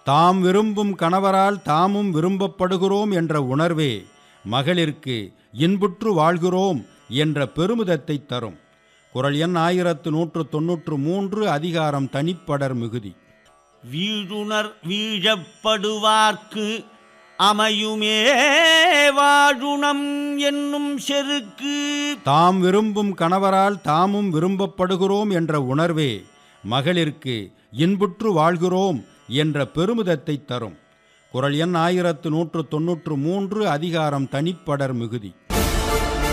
தாம் விரும்பும் கணவரால் தாமும் விரும்பப்படுகிறோம் என்ற உணர்வே மகளிருக்கு இன்புற்று வாழ்கிறோம் என்ற பெருமிதத்தை தரும் குரல் எண் ஆயிரத்து நூற்று தொன்னூற்று மூன்று அதிகாரம் தனிப்படர் மிகுதி வீழுணர் வீழப்படுவார்க்கு அமையுமே வாழுணம் என்னும் செருக்கு தாம் விரும்பும் கணவரால் தாமும் விரும்பப்படுகிறோம் என்ற உணர்வே மகளிருக்கு இன்புற்று வாழ்கிறோம் என்ற பெருமிதத்தை தரும் குரல் எண் ஆயிரத்து நூற்று தொன்னூற்று மூன்று அதிகாரம் தனிப்படர் மிகுதி